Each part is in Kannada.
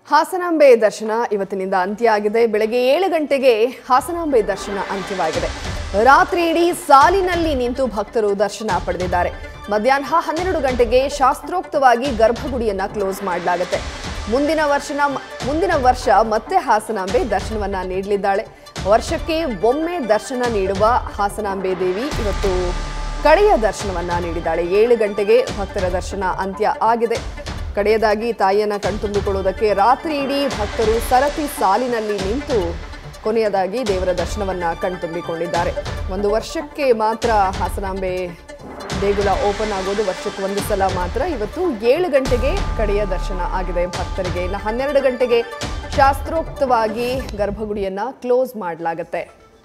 ಹಾಸನಾಂಬೆ ದರ್ಶನ ಇವತ್ತಿನಿಂದ ಅಂತ್ಯ ಆಗಿದೆ ಬೆಳಗ್ಗೆ ಏಳು ಗಂಟೆಗೆ ಹಾಸನಾಂಬೆ ದರ್ಶನ ಅಂತ್ಯವಾಗಿದೆ ರಾತ್ರಿ ಇಡೀ ಸಾಲಿನಲ್ಲಿ ನಿಂತು ಭಕ್ತರು ದರ್ಶನ ಪಡೆದಿದ್ದಾರೆ ಮಧ್ಯಾಹ್ನ ಹನ್ನೆರಡು ಗಂಟೆಗೆ ಶಾಸ್ತ್ರೋಕ್ತವಾಗಿ ಗರ್ಭಗುಡಿಯನ್ನ ಕ್ಲೋಸ್ ಮಾಡಲಾಗುತ್ತೆ ಮುಂದಿನ ವರ್ಷನ ಮುಂದಿನ ವರ್ಷ ಮತ್ತೆ ಹಾಸನಾಂಬೆ ದರ್ಶನವನ್ನ ನೀಡಲಿದ್ದಾಳೆ ವರ್ಷಕ್ಕೆ ಒಮ್ಮೆ ದರ್ಶನ ನೀಡುವ ಹಾಸನಾಂಬೆ ದೇವಿ ಇವತ್ತು ಕಡೆಯ ದರ್ಶನವನ್ನ ನೀಡಿದ್ದಾಳೆ ಏಳು ಗಂಟೆಗೆ ಭಕ್ತರ ದರ್ಶನ ಅಂತ್ಯ ಆಗಿದೆ ಕಡೆಯದಾಗಿ ತಾಯಿಯನ್ನ ಕಣ್ತುಂಬಿಕೊಳ್ಳುವುದಕ್ಕೆ ರಾತ್ರಿ ಇಡೀ ಭಕ್ತರು ಸರತಿ ಸಾಲಿನಲ್ಲಿ ನಿಂತು ಕೊನೆಯದಾಗಿ ದೇವರ ದರ್ಶನವನ್ನ ಕಣ್ತುಂಬಿಕೊಂಡಿದ್ದಾರೆ ಒಂದು ವರ್ಷಕ್ಕೆ ಮಾತ್ರ ಹಾಸನಾಂಬೆ ದೇಗುಲ ಓಪನ್ ಆಗೋದು ವರ್ಷಕ್ಕೆ ಒಂದು ಸಲ ಮಾತ್ರ ಇವತ್ತು ಏಳು ಗಂಟೆಗೆ ಕಡೆಯ ದರ್ಶನ ಆಗಿದೆ ಭಕ್ತರಿಗೆ ಇನ್ನು ಹನ್ನೆರಡು ಗಂಟೆಗೆ ಶಾಸ್ತ್ರೋಕ್ತವಾಗಿ ಗರ್ಭಗುಡಿಯನ್ನ ಕ್ಲೋಸ್ ಮಾಡಲಾಗತ್ತೆ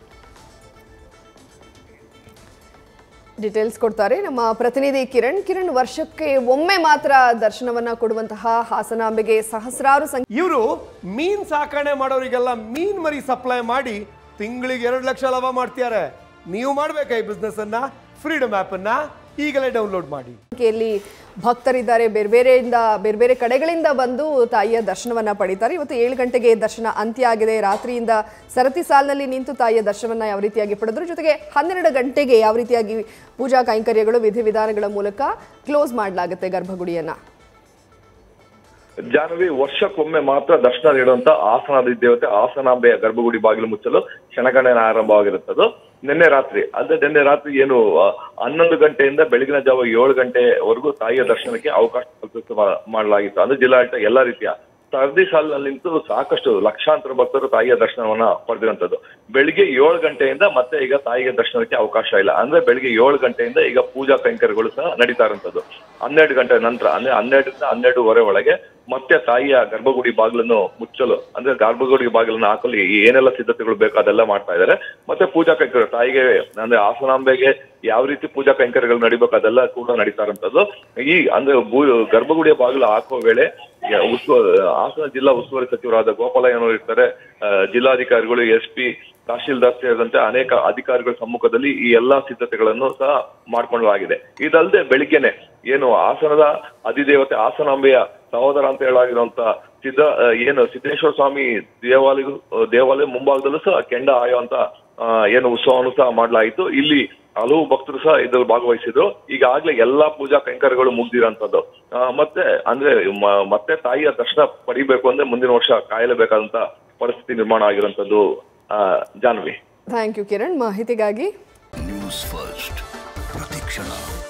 ಡೀಟೇಲ್ಸ್ ಕೊಡ್ತಾರೆ ನಮ್ಮ ಪ್ರತಿನಿಧಿ ಕಿರಣ್ ಕಿರಣ್ ವರ್ಷಕ್ಕೆ ಒಮ್ಮೆ ಮಾತ್ರ ದರ್ಶನವನ್ನ ಕೊಡುವಂತಹ ಹಾಸನಾಂಬೆಗೆ ಸಹಸ್ರಾರು ಸಂಖ್ಯೆ ಇವರು ಮೀನ್ ಸಾಕಣೆ ಮಾಡೋರಿಗೆಲ್ಲ ಮೀನ್ ಮರಿ ಸಪ್ಲೈ ಮಾಡಿ ತಿಂಗಳಿಗೆ ಎರಡು ಲಕ್ಷ ಲಾಭ ಮಾಡ್ತಿದ್ದಾರೆ ನೀವು ಮಾಡ್ಬೇಕಾ ಈ ಬಿಸ್ನೆಸ್ ಅನ್ನ ಫ್ರೀಡಮ್ ಆಪ್ ಅನ್ನ ಈಗಲೇ ಡೌನ್ಲೋಡ್ ಮಾಡಿ ಸಂಖ್ಯೆಯಲ್ಲಿ ಭಕ್ತರಿದ್ದಾರೆ ಬೇರೆ ಬೇರೆಯಿಂದ ಬೇರೆ ಬೇರೆ ಕಡೆಗಳಿಂದ ಬಂದು ತಾಯಿಯ ದರ್ಶನವನ್ನ ಪಡೀತಾರೆ ಇವತ್ತು ಏಳು ಗಂಟೆಗೆ ದರ್ಶನ ಅಂತ್ಯ ಆಗಿದೆ ರಾತ್ರಿಯಿಂದ ಸರತಿ ಸಾಲಿನಲ್ಲಿ ನಿಂತು ತಾಯಿಯ ದರ್ಶನವನ್ನ ಯಾವ ರೀತಿಯಾಗಿ ಪಡೆದ್ರು ಜೊತೆಗೆ ಹನ್ನೆರಡು ಗಂಟೆಗೆ ಯಾವ ರೀತಿಯಾಗಿ ಪೂಜಾ ಕೈಂಕರ್ಯಗಳು ವಿಧಿವಿಧಾನಗಳ ಮೂಲಕ ಕ್ಲೋಸ್ ಮಾಡಲಾಗುತ್ತೆ ಗರ್ಭಗುಡಿಯನ್ನ ಜಾಹ್ನವಿ ವರ್ಷಕ್ಕೊಮ್ಮೆ ಮಾತ್ರ ದರ್ಶನ ನೀಡುವಂತ ಆಸನಾದಿ ದೇವತೆ ಆಸನಾಂಬೆಯ ಗರ್ಭಗುಡಿ ಬಾಗಿಲು ಮುಚ್ಚಲು ಕ್ಷಣಗಣನ ಆರಂಭವಾಗಿರುತ್ತದು ನಿನ್ನೆ ರಾತ್ರಿ ಅಂದ್ರೆ ನಿನ್ನೆ ರಾತ್ರಿ ಏನು ಆ, ಹನ್ನೊಂದು ಗಂಟೆಯಿಂದ ಬೆಳಗಿನ ಜಾವ ಏಳು ಗಂಟೆವರೆಗೂ ತಾಯಿಯ ದರ್ಶನಕ್ಕೆ ಅವಕಾಶ ಕಲ್ಪಿಸ ಮಾಡಲಾಗಿತ್ತು ಅಂದ್ರೆ ಜಿಲ್ಲಾಡಳಿತ ಎಲ್ಲಾ ರೀತಿಯ ಸರದಿ ಸಾಲಿನಲ್ಲಿ ನಿಂತು ಸಾಕಷ್ಟು ಲಕ್ಷಾಂತರ ಭಕ್ತರು ತಾಯಿಯ ದರ್ಶನವನ್ನ ಪಡೆದಿರುವಂತದ್ದು ಬೆಳಿಗ್ಗೆ ಏಳು ಗಂಟೆಯಿಂದ ಮತ್ತೆ ಈಗ ತಾಯಿಗೆ ದರ್ಶನಕ್ಕೆ ಅವಕಾಶ ಇಲ್ಲ ಅಂದ್ರೆ ಬೆಳಿಗ್ಗೆ ಏಳು ಗಂಟೆಯಿಂದ ಈಗ ಪೂಜಾ ಕೈಂಕರ್ಯಗಳು ಸಹ ನಡೀತಾ ಇರುವಂತದ್ದು ಹನ್ನೆರಡು ಗಂಟೆ ನಂತರ ಅಂದ್ರೆ ಹನ್ನೆರಡರಿಂದ ಹನ್ನೆರಡೂವರೆ ಒಳಗೆ ಮತ್ತೆ ತಾಯಿಯ ಗರ್ಭಗುಡಿ ಬಾಗಿಲನ್ನು ಮುಚ್ಚಲು ಅಂದ್ರೆ ಗರ್ಭಗುಡಿ ಬಾಗಿಲನ್ನು ಹಾಕಲು ಏನೆಲ್ಲ ಸಿದ್ಧತೆಗಳು ಬೇಕು ಅದೆಲ್ಲ ಮಾಡ್ತಾ ಇದ್ದಾರೆ ಮತ್ತೆ ಪೂಜಾ ಕೈಂಕರ್ಯ ತಾಯಿಗೆ ಅಂದ್ರೆ ಹಾಸನಾಂಬೆಗೆ ಯಾವ ರೀತಿ ಪೂಜಾ ಕೈಂಕರ್ಯಗಳು ನಡಿಬೇಕು ಅದೆಲ್ಲ ಕೂಡ ನಡೀತಾ ಇರುವಂತದ್ದು ಈ ಅಂದ್ರೆ ಭೂ- ಗರ್ಭಗುಡಿಯ ಬಾಗಿಲು ಹಾಕುವ ವೇಳೆ ಯ- ಉಸ್ತುವ ಹಾಸನ ಜಿಲ್ಲಾ ಉಸ್ತುವಾರಿ ಸಚಿವರಾದ ಗೋಪಾಲಯ್ಯನವರು ಇರ್ತಾರೆ ಆ, ಜಿಲ್ಲಾಧಿಕಾರಿಗಳು ಎಸ್ ಪಿ ತಹಶೀಲ್ದಾರ್ ಸೇರಿದಂತೆ ಅನೇಕ ಅಧಿಕಾರಿಗಳ ಸಮ್ಮುಖದಲ್ಲಿ ಈ ಎಲ್ಲಾ ಸಿದ್ಧತೆಗಳನ್ನು ಸಹ ಮಾಡ್ಕೊಳ್ಳಲಾಗಿದೆ ಇದಲ್ಲದೆ ಬೆಳಿಗ್ಗೆನೆ ಏನು ಹಾಸನದ ಅಧಿದೇವತೆ ಹಾಸನಾಂಬೆಯ ಸಹೋದರ ಅಂತ ಹೇಳಾಗಿರುವಂತ ಸಿದ್ಧ ಆ, ಏನು ಸಿದ್ದೇಶ್ವರ ಸ್ವಾಮಿ ದೇವಾಲಯ ದೇವಾಲಯ ಮುಂಭಾಗದಲ್ಲೂ ಸಹ ಕೆಂಡ ಆಯುವಂತ ಆ, ಏನು ಉತ್ಸವವನ್ನು ಸಹ ಮಾಡಲಾಯಿತು ಇಲ್ಲಿ ಹಲವು ಭಕ್ತರು ಸಹ ಇದ್ರಲ್ಲಿ ಭಾಗವಹಿಸಿದ್ರು ಈಗಾಗಲೇ ಎಲ್ಲಾ ಪೂಜಾ ಕೈಂಕರ್ಯಗಳು ಮುಗ್ದಿರೋಂಥದ್ದು ಆ, ಮತ್ತೆ ಅಂದ್ರೆ ಮ- ಮತ್ತೆ ತಾಯಿಯ ದರ್ಶನ ಪಡಿಬೇಕು ಅಂದ್ರೆ ಮುಂದಿನ ವರ್ಷ ಕಾಯಲೇಬೇಕಾದಂತ ಪರಿಸ್ಥಿತಿ ನಿರ್ಮಾಣ ಆಗಿರುವಂತದ್ದು ಆ, ಜಾನ್ವಿ ಥ್ಯಾಂಕ್ ಯು ಕಿರಣ್ ಮಾಹಿತಿಗಾಗಿ ನ್ಯೂಸ್ ಫಸ್ಟ್ ಪ್ರತಿಕ್ಷಣ